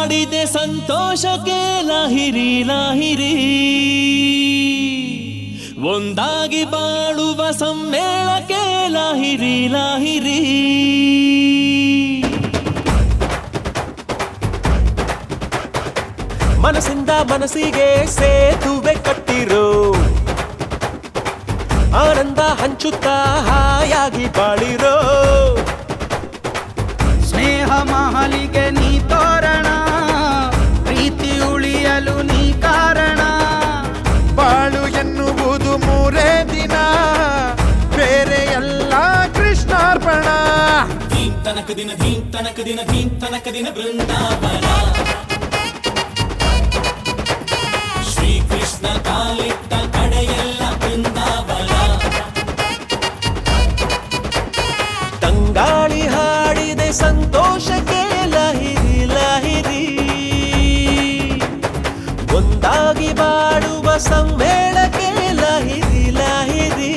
ಹಾಡಿದೆ ಸಂತೋಷಕ್ಕೆ ಲಾಹಿರಿ ಲಾಹಿರಿ ಒಂದಾಗಿ ಬಾಳುವ ಸಮ್ಮೇಳಕ್ಕೆ ಲಾಹಿರಿ ಲಾಹಿರಿ ಮನಸ್ಸಿಂದ ಮನಸ್ಸಿಗೆ ಸೇತುವೆ ಕಟ್ಟಿರೋ ಆನಂದ ಹಂಚುತ್ತಾ ಹಾಯಾಗಿ ಬಾಳಿರೋ ಸ್ನೇಹ ಮಹಲಿಗೆ ನೀ ತೋರಣ ಪ್ರೀತಿ ಉಳಿಯಲು ನೀ ಕಾರಣ ಬಾಳು ಎನ್ನುವುದು ಮೂರೇ ದಿನ ಬೇರೆ ಎಲ್ಲ ಕೃಷ್ಣಾರ್ಪಣ ಧೀಂ ತನಕ ದಿನ ಧೀಂ ತನಕ ದಿನ ಧೀಂ ತನಕ ದಿನ ಬೃಂದಾವನ ಶ್ರೀಕೃಷ್ಣ ಕಾಲಿಟ್ಟ ಕಡೆಯೆಲ್ಲ ಬೃಂದಾವನ ತಂಗಾಳಿ ಹಾಡಿದೆ ಸಂತೋಷಕ್ಕೆ ಲಹಿರಿ ಲಹಿರಿ ಒಂದಾಗಿ ಬಾಳುವ ಸಮ್ಮೇಳಕ್ಕೆ ಲಹಿರಿ ಲಹಿರಿ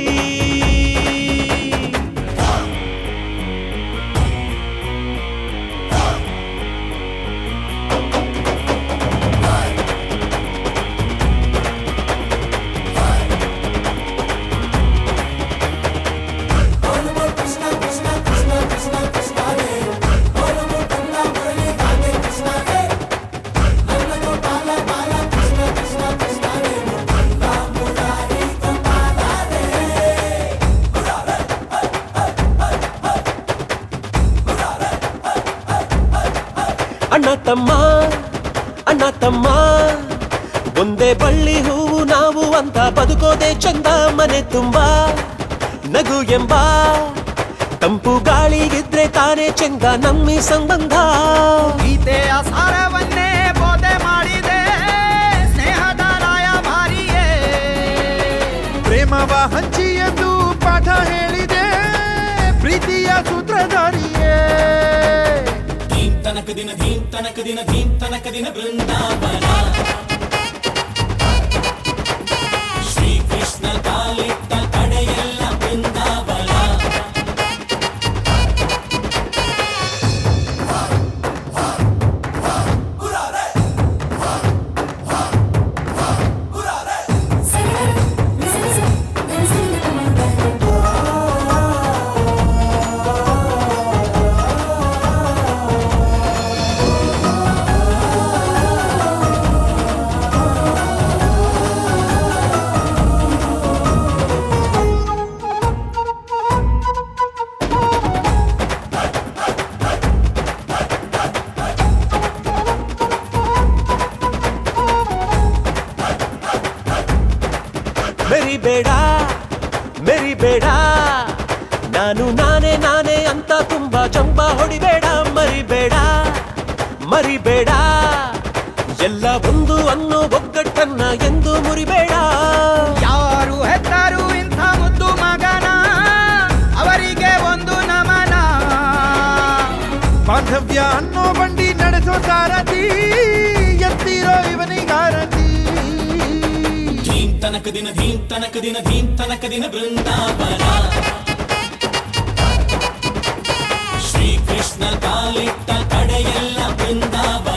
ಅಣ್ಣ ತಮ್ಮ ಅಣ್ಣ ತಮ್ಮ ಒಂದೇ ಬಳ್ಳಿ ಹೂವು ನಾವು ಅಂತ ಬದುಕೋದೆ ಚಂದ ಮನೆ ತುಂಬಾ ನಗು ಎಂಬ ತಂಪು ಗಾಳಿಗಿದ್ರೆ ತಾನೇ ಚಂದ ನಮ್ಮಿ ಸಂಬಂಧ ಗೀತೆಯ ಸಾರವನ್ನೇ ಬೋಧೆ ಮಾಡಿದೆ ಸ್ನೇಹದ ರಾಯ ಭಾರಿಯೇ ಪ್ರೇಮವ ಹಂಚಿ ಎಂದು ಪಾಠ ಹೇಳಿದೆ ಪ್ರೀತಿಯ ಸೂತ್ರಧಾರಿಯೇ ಧೀಂ ತನಕ ದಿನ ಧೀಂ ತನಕ ದಿನ ಧೀಂ ತನಕ ದಿನ ಬೃಂದಾವನ ಶ್ರೀಕೃಷ್ಣ ಕಾಲಿಟ್ಟ ಕಡೆಯೆಲ್ಲ ಬೃಂದಾವನ ಮೆರಿಬೇಡ ಮೆರಿಬೇಡ ನಾನು ನಾನೇ ನಾನೇ ಅಂತ ತುಂಬಾ ಚಂಬ ಹೊಡಿಬೇಡ ಮರಿಬೇಡ ಮರಿಬೇಡ ಎಲ್ಲ ಒಂದು ಅನ್ನೋ ಒಗ್ಗಟ್ಟನ್ನ ಎಂದು ಮುರಿಬೇಡ ಯಾರು ಹೆತ್ತರು ಇಂಥ ಮುದ್ದು ಮಗನ ಅವರಿಗೆ ಒಂದು ನಮನ ಬಾಂಧವ್ಯ ಅನ್ನೋ ಬಂಡಿ ನಡೆಸೋ ಸಾರಥಿ ಎತ್ತಿರೋ ಇವನಿಗಾರತಿ ಧೀಂ ತನಕ ದಿನ ಧೀಂ ತನಕ ದಿನ ಧೀಂ ತನಕ ದಿನ ಬೃಂದಾವನ ಶ್ರೀಕೃಷ್ಣ ಕಾಲಿಟ್ಟ ಕಡೆಯೆಲ್ಲ ಬೃಂದಾವನ